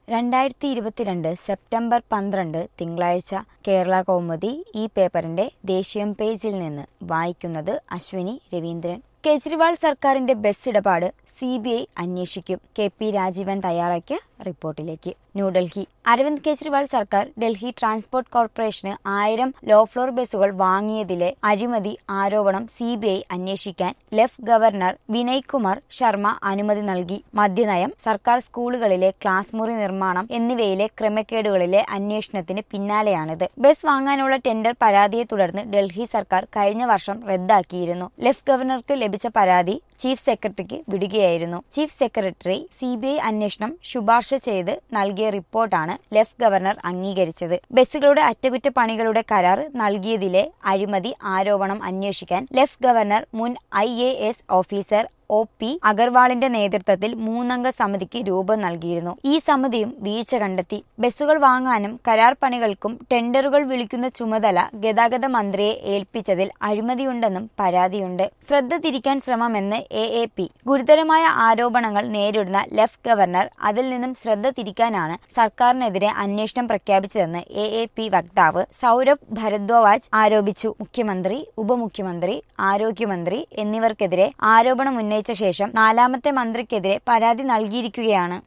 രണ്ടായിരത്തി ഇരുപത്തിരണ്ട് സെപ്റ്റംബർ പന്ത്രണ്ട് തിങ്കളാഴ്ച കേരള കൗമുദി ഈ പേപ്പറിന്റെ ദേശീയം പേജിൽ നിന്ന് വായിക്കുന്നത് അശ്വിനി രവീന്ദ്രൻ കേജ്രിവാൾ സർക്കാരിന്റെ ബസ് ഇടപാട് സി ബി ഐ അന്വേഷിക്കും കെ പി രാജീവൻ തയ്യാറാക്കിയ റിപ്പോർട്ടിലേക്ക് ന്യൂഡൽഹി അരവിന്ദ് കെജ്രിവാൾ സർക്കാർ ഡൽഹി ട്രാൻസ്പോർട്ട് കോർപ്പറേഷന് ആയിരം ലോ ഫ്ലോർ ബസ്സുകൾ വാങ്ങിയതിലെ അഴിമതി ആരോപണം സി ബി ഐ അന്വേഷിക്കാൻ ലെഫ് ഗവർണർ വിനയ് കുമാർ ശർമ്മ അനുമതി നൽകി മദ്യനയം സർക്കാർ സ്കൂളുകളിലെ ക്ലാസ് മുറി നിർമ്മാണം എന്നിവയിലെ ക്രമക്കേടുകളിലെ അന്വേഷണത്തിന് പിന്നാലെയാണിത് ബസ് വാങ്ങാനുള്ള ടെൻഡർ പരാതിയെ തുടർന്ന് ഡൽഹി സർക്കാർ കഴിഞ്ഞ വർഷം റദ്ദാക്കിയിരുന്നു ലെഫ് ഗവർണർക്ക് ലഭിച്ച പരാതി ചീഫ് സെക്രട്ടറിക്ക് വിടുകയായിരുന്നു chief secretary C B I അന്വേഷണം ശുപാർശ ചെയ്ത് നൽകിയ റിപ്പോർട്ടാണ് ലെഫ് ഗവർണർ അംഗീകരിച്ചത് ബസ്സുകളുടെ അറ്റകുറ്റപ്പണികളുടെ കരാർ നൽകിയതിലെ അഴിമതി ആരോപണം അന്വേഷിക്കാൻ ലെഫ് ഗവർണർ മുൻ ഐ ഓഫീസർ ഒ പി അഗർവാളിന്റെ നേതൃത്വത്തിൽ മൂന്നംഗ സമിതിക്ക് രൂപം നൽകിയിരുന്നു ഈ സമിതിയും വീഴ്ച കണ്ടെത്തി ബസ്സുകൾ വാങ്ങാനും കരാർ പണികൾക്കും ടെൻഡറുകൾ വിളിക്കുന്ന ചുമതല ഗതാഗത മന്ത്രിയെ ഏൽപ്പിച്ചതിൽ അഴിമതിയുണ്ടെന്നും പരാതിയുണ്ട് ശ്രദ്ധ തിരിക്കാൻ ശ്രമമെന്ന് എ എ പി ഗുരുതരമായ ആരോപണങ്ങൾ നേരിടുന്ന ലെഫ് ഗവർണർ അതിൽ നിന്നും ശ്രദ്ധ തിരിക്കാനാണ് സർക്കാരിനെതിരെ അന്വേഷണം പ്രഖ്യാപിച്ചതെന്ന് എ എ പി വക്താവ് സൗരഭ് ഭരദ്വാജ് ആരോപിച്ചു മുഖ്യമന്ത്രി ഉപമുഖ്യമന്ത്രി ആരോഗ്യമന്ത്രി എന്നിവർക്കെതിരെ ആരോപണം ഉന്നയിച്ച ശേഷം നാലാമത്തെ മന്ത്രിക്കെതിരെ പരാതി നൽകിയിരിക്കുകയാണ്